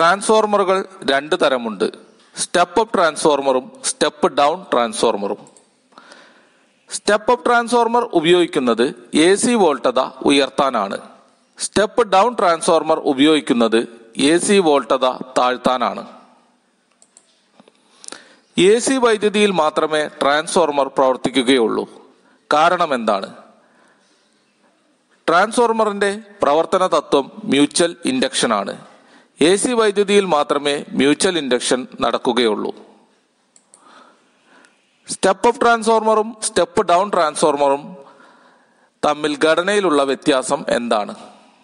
ട്രാൻസ്ഫോർമറുകൾ രണ്ട് തരമുണ്ട് step up ട്രാൻസ്ഫോർമറും സ്റ്റെപ്പ് ഡൗൺ ട്രാൻസ്ഫോർമറും സ്റ്റെപ്പ് അപ്പ് ട്രാൻസ്ഫോർമർ ഉപയോഗിക്കുന്നത് എ സി വോൾട്ടത ഉയർത്താനാണ് സ്റ്റെപ്പ് ഡൗൺ ട്രാൻസ്ഫോർമർ ഉപയോഗിക്കുന്നത് എ സി വോൾട്ടത താഴ്ത്താനാണ് എ സി വൈദ്യുതിയിൽ മാത്രമേ ട്രാൻസ്ഫോർമർ പ്രവർത്തിക്കുകയുള്ളൂ കാരണം എന്താണ് ട്രാൻസ്ഫോർമറിന്റെ പ്രവർത്തന തത്വം മ്യൂച്വൽ ഇൻഡക്ഷൻ ആണ് എ സി വൈദ്യുതിയിൽ മാത്രമേ മ്യൂച്വൽ ഇൻഡക്ഷൻ നടക്കുകയുള്ളൂ സ്റ്റെപ്പ് അപ്പ് ട്രാൻസ്ഫോർമറും സ്റ്റെപ്പ് ഡൗൺ ട്രാൻസ്ഫോർമറും തമ്മിൽ ഘടനയിലുള്ള വ്യത്യാസം എന്താണ്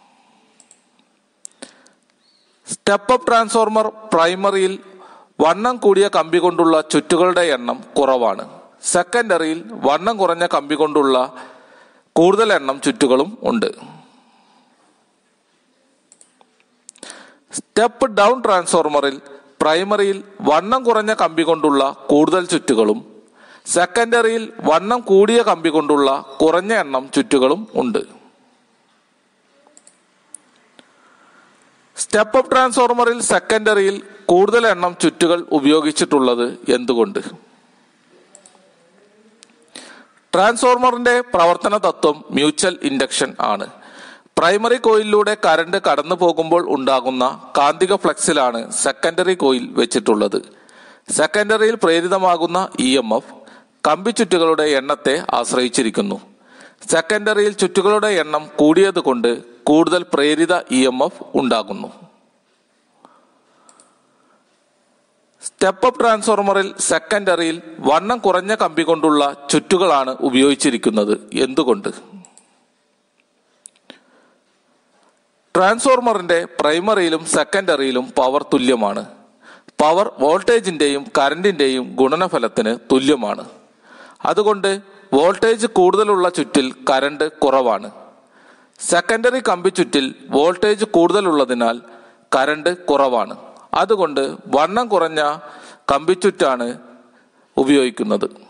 സ്റ്റെപ്പ് അപ്പ് ട്രാൻസ്ഫോർമർ പ്രൈമറിയിൽ വണ്ണം കൂടിയ കമ്പി കൊണ്ടുള്ള ചുറ്റുകളുടെ എണ്ണം കുറവാണ് സെക്കൻഡറിയിൽ വണ്ണം കുറഞ്ഞ കമ്പി കൊണ്ടുള്ള കൂടുതൽ എണ്ണം ചുറ്റുകളും ഉണ്ട് സ്റ്റെപ്പ് ഡൗൺ ട്രാൻസ്ഫോർമറിൽ പ്രൈമറിയിൽ വണ്ണം കുറഞ്ഞ കമ്പി കൊണ്ടുള്ള കൂടുതൽ ചുറ്റുകളും സെക്കൻഡറിയിൽ വണ്ണം കൂടിയ കമ്പി കൊണ്ടുള്ള കുറഞ്ഞ എണ്ണം ചുറ്റുകളും ഉണ്ട് സ്റ്റെപ്പ് അപ്പ് ട്രാൻസ്ഫോർമറിൽ സെക്കൻഡറിയിൽ കൂടുതൽ എണ്ണം ചുറ്റുകൾ ഉപയോഗിച്ചിട്ടുള്ളത് എന്തുകൊണ്ട് ട്രാൻസ്ഫോർമറിന്റെ പ്രവർത്തന തത്വം മ്യൂച്വൽ ഇൻഡക്ഷൻ ആണ് പ്രൈമറി കോയിലിലൂടെ കറണ്ട് കടന്നു പോകുമ്പോൾ ഉണ്ടാകുന്ന കാന്തിക ഫ്ലക്സിലാണ് സെക്കൻഡറി കോയിൽ വെച്ചിട്ടുള്ളത് സെക്കൻഡറിയിൽ പ്രേരിതമാകുന്ന ഇ എം എഫ് കമ്പിച്ചുറ്റുകളുടെ എണ്ണത്തെ ആശ്രയിച്ചിരിക്കുന്നു സെക്കൻഡറിയിൽ ചുറ്റുകളുടെ എണ്ണം കൂടിയത് കൊണ്ട് കൂടുതൽ പ്രേരിത ഇ എം എഫ് ഉണ്ടാകുന്നു സ്റ്റെപ്പ് അപ്പ് ട്രാൻസ്ഫോർമറിൽ സെക്കൻഡറിയിൽ വണ്ണം കുറഞ്ഞ കമ്പി കൊണ്ടുള്ള ചുറ്റുകളാണ് ഉപയോഗിച്ചിരിക്കുന്നത് എന്തുകൊണ്ട് ട്രാൻസ്ഫോർമറിന്റെ പ്രൈമറിയിലും സെക്കൻഡറിയിലും പവർ തുല്യമാണ് പവർ വോൾട്ടേജിന്റെയും കറന്റിന്റെയും ഗുണനഫലത്തിന് തുല്യമാണ് അതുകൊണ്ട് വോൾട്ടേജ് കൂടുതലുള്ള ചുറ്റിൽ കറണ്ട് കുറവാണ് സെക്കൻഡറി കമ്പി ചുറ്റിൽ വോൾട്ടേജ് കൂടുതലുള്ളതിനാൽ കറണ്ട് കുറവാണ് അതുകൊണ്ട് വണ്ണം കുറഞ്ഞ കമ്പിച്ചുറ്റാണ് ഉപയോഗിക്കുന്നത്